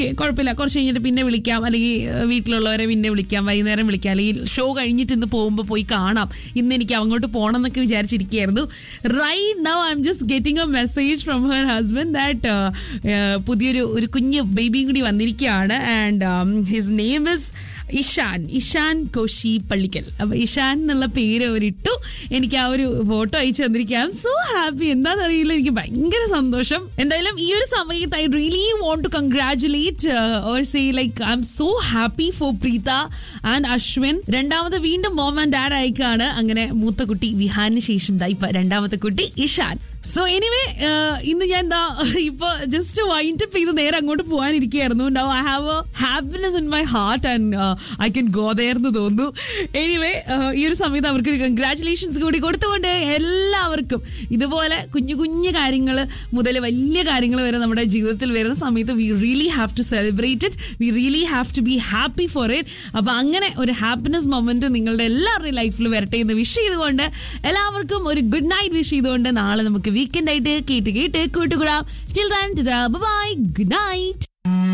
കുഴപ്പമില്ല കുറച്ച് കഴിഞ്ഞിട്ട് പിന്നെ വിളിക്കാം അല്ലെങ്കിൽ ഏഹ്, വീട്ടിലുള്ളവരെ പിന്നെ വിളിക്കാം വൈകുന്നേരം വിളിക്കാം അല്ലെങ്കിൽ ഷോ കഴിഞ്ഞിട്ട് ഇന്ന് പോകുമ്പോൾ പോയി കാണാം ഇന്ന് എനിക്ക് അങ്ങോട്ട് പോകണം എന്നൊക്കെ വിചാരിച്ചിരിക്കുകയായിരുന്നു right now I'm just getting a message from her husband that പുതിയൊരു ഒരു കുഞ്ഞ് ബേബിയും കൂടി വന്നിരിക്കുകയാണ് and his name is Ishan Ishan Koshy Pallikkal അപ്പൊ ഇഷാൻ എന്നുള്ള പേര് അവരിട്ടു എനിക്ക് ആ ഒരു ഫോട്ടോ അയച്ചു തന്നിരിക്കുക ഐ എം സോ ഹാപ്പി എന്താണെന്നറിയില്ല എനിക്ക് ഭയങ്കര സന്തോഷം എന്തായാലും ഈ ഒരു സമയത്ത് I really want to congratulate or say like I'm so happy for Preetha and Ashwin രണ്ടാമത് വീണ്ടും മോം ആൻഡ് ഡാഡ് അയക്കാണ് അങ്ങനെ മൂത്ത കുട്ടി വിഹാന് ശേഷം ദാ ഇപ്പൊ രണ്ടാമത്തെ കുട്ടി ഇഷാൻ സോ എനിവേ ഇന്ന് ഞാൻ എന്താ ഇപ്പൊ ജസ്റ്റ് വൈൻഡ് അപ്പ് ചെയ്ത് നേരെ അങ്ങോട്ട് പോകാനിരിക്കുകയായിരുന്നു now I have a happiness in my heart and I can go there എന്ന് തോന്നുന്നു എനിവേ ഈ ഒരു സമയത്ത് അവർക്ക് കൺഗ്രാറ്റുലേഷൻസ് കൂടി കൊടുത്തുകൊണ്ട് എല്ലാവർക്കും ഇതുപോലെ കുഞ്ഞു കുഞ്ഞു കാര്യങ്ങൾ മുതൽ വലിയ കാര്യങ്ങൾ വരെ നമ്മുടെ ജീവിതത്തിൽ വരുന്ന സമയത്ത് we really have to celebrate it we really have to be happy for it അപ്പൊ അങ്ങനെ ഒരു ഹാപ്പിനെസ് മൊമെന്റ് നിങ്ങളുടെ എല്ലാവരുടെയും ലൈഫിൽ വരട്ടെ എന്ന് വിഷ് ചെയ്തുകൊണ്ട് എല്ലാവർക്കും ഒരു ഗുഡ് നൈറ്റ് വിഷ് ചെയ്തുകൊണ്ട് നാളെ നമുക്ക് വീക്കെൻഡ് ആയിട്ട് കേട്ട് കേട്ട് കൂട്ടുകൂടാം ബൈ ഗുഡ് നൈറ്റ്